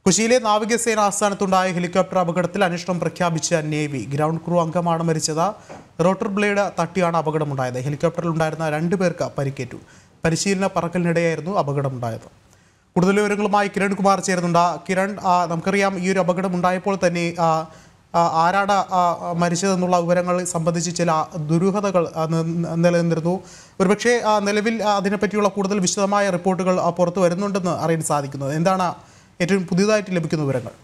കൊച്ചിയിലെ നാവികസേന ആസ്ഥാനത്തുണ്ടായ ഹെലികോപ്റ്റർ അപകടത്തിൽ അന്വേഷണം പ്രഖ്യാപിച്ച നേവി ഗ്രൗണ്ട് ക്രൂ അംഗമാണ് മരിച്ചത് റോട്ടർ ബ്ലേഡ് തട്ടിയാണ് അപകടമുണ്ടായത് ഹെലികോപ്റ്ററിൽ ഉണ്ടായിരുന്ന രണ്ടു പേർക്ക് പരിക്കേറ്റു പരിശീലന പറക്കലിനിടെയായിരുന്നു അപകടമുണ്ടായത് കൂടുതൽ വിവരങ്ങളുമായി കിരൺ കുമാർ ചേരുന്നുണ്ട് കിരൺ ആ, നമുക്കറിയാം ഈ ഒരു അപകടം ഉണ്ടായപ്പോൾ തന്നെ ആ, ആ, ആരാണ് ആ, മരിച്ചതെന്നുള്ള വിവരങ്ങൾ സംബന്ധിച്ച് ചില ദുരൂഹതകൾ ആ, നി- നിലനിന്നിരുന്നു ഒരുപക്ഷെ ആ, നിലവിൽ ആ, അതിനെപ്പറ്റിയുള്ള കൂടുതൽ വിശദമായ റിപ്പോർട്ടുകൾ ആ, പുറത്തു വരുന്നുണ്ടെന്ന് അറിയാൻ സാധിക്കുന്നത് എന്താണ് ഏറ്റവും പുതിയതായിട്ട് ലഭിക്കുന്ന വിവരങ്ങൾ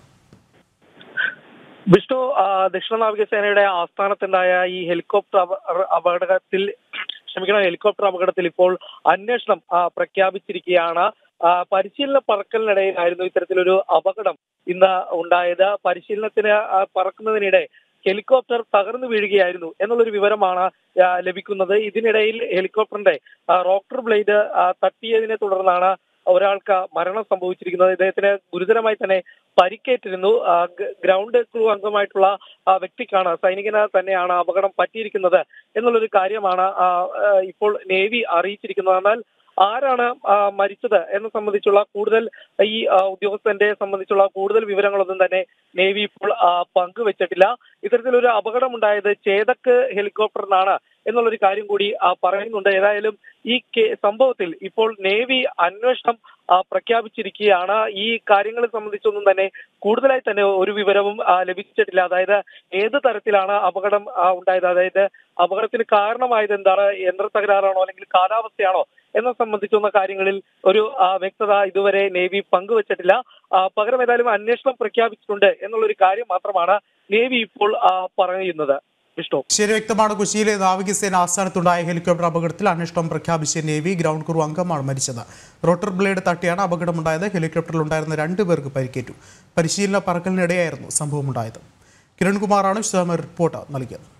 വിഷ്ണു ആ, ദക്ഷിണ നാവികസേനയുടെ ആസ്ഥാനത്തുണ്ടായ ഈ ഹെലികോപ്റ്റർ അപ- അപകടത്തിൽ ക്ഷമിക്കണം ഹെലികോപ്റ്റർ അപകടത്തിൽ ഇപ്പോൾ അന്വേഷണം ആ, പ്രഖ്യാപിച്ചിരിക്കുകയാണ് ആ, പരിശീലന പറക്കലിനിടയിലായിരുന്നു ഇത്തരത്തിലൊരു അപകടം ഇന്ന് ഉണ്ടായത് പരിശീലനത്തിന് ആ, പറക്കുന്നതിനിടെ ഹെലികോപ്റ്റർ തകർന്നു വീഴുകയായിരുന്നു എന്നുള്ളൊരു വിവരമാണ് ആ, ലഭിക്കുന്നത് ഇതിനിടയിൽ ഹെലികോപ്റ്ററിന്റെ ആ, റോട്ടർ ബ്ലേഡ് ആ, തട്ടിയതിനെ തുടർന്നാണ് ഒരാൾക്ക് മരണം സംഭവിച്ചിരിക്കുന്നത് ഇദ്ദേഹത്തിന് ഗുരുതരമായി തന്നെ പരിക്കേറ്റിരുന്നു ആ, ഗ- ഗ്രൗണ്ട് ക്രൂ അംഗമായിട്ടുള്ള ആ വ്യക്തിക്കാണ് സൈനികന് തന്നെയാണ് അപകടം പറ്റിയിരിക്കുന്നത് എന്നുള്ളൊരു കാര്യമാണ് ആ, ആ, ഇപ്പോൾ നേവി അറിയിച്ചിരിക്കുന്നത് എന്നാൽ ആരാണ് ആ, മരിച്ചത് എന്ന് സംബന്ധിച്ചുള്ള കൂടുതൽ ഈ ആ, ഉദ്യോഗസ്ഥന്റെ സംബന്ധിച്ചുള്ള കൂടുതൽ വിവരങ്ങളൊന്നും തന്നെ നേവി ഇപ്പോൾ ആ, പങ്കുവച്ചിട്ടില്ല ഇത്തരത്തിലൊരു അപകടം ഉണ്ടായത് ചേതക്ക് ഹെലികോപ്റ്ററിനാണ് എന്നുള്ളൊരു കാര്യം കൂടി ആ, പറയുന്നുണ്ട് ഏതായാലും ഈ കേ- സംഭവത്തിൽ ഇപ്പോൾ നേവി അന്വേഷണം ആ, പ്രഖ്യാപിച്ചിരിക്കുകയാണ് ഈ കാര്യങ്ങളെ സംബന്ധിച്ചൊന്നും തന്നെ കൂടുതലായി തന്നെ ഒരു വിവരവും ആ, ലഭിച്ചിട്ടില്ല അതായത് ഏത് തരത്തിലാണ് അപകടം ആ, ഉണ്ടായത് അതായത് അപകടത്തിന് കാരണമായത് എന്താണ് യന്ത്ര തകരാറാണോ അല്ലെങ്കിൽ കാലാവസ്ഥയാണോ എന്ന സംബന്ധിച്ചുള്ള കാര്യങ്ങളിൽ ഒരു ആ, വ്യക്തത ഇതുവരെ നേവി പങ്കുവച്ചിട്ടില്ല ആ, പകരം ഏതായാലും അന്വേഷണം പ്രഖ്യാപിച്ചിട്ടുണ്ട് എന്നുള്ളൊരു കാര്യം മാത്രമാണ് നേവി ഇപ്പോൾ ആ, പറയുന്നത് വിഷ്ണു ശരി വ്യക്തമാണ് കൊച്ചിയിലെ നാവികസേന ആസ്ഥാനത്തുണ്ടായ ഹെലികോപ്റ്റർ അപകടത്തിൽ അന്വേഷണം പ്രഖ്യാപിച്ച നേവി ഗ്രൗണ്ട് ക്രൂ അംഗമാണ് മരിച്ചത് റോട്ടർ ബ്ലേഡ് തട്ടിയാണ് അപകടമുണ്ടായത് ഹെലികോപ്റ്ററിൽ ഉണ്ടായിരുന്ന രണ്ടു പേർക്ക് പരിക്കേറ്റു പരിശീലന പറക്കലിനിടെയായിരുന്നു സംഭവമുണ്ടായത് കിരൺകുമാറാണ് വിശദമായ റിപ്പോർട്ട് നൽകിയത്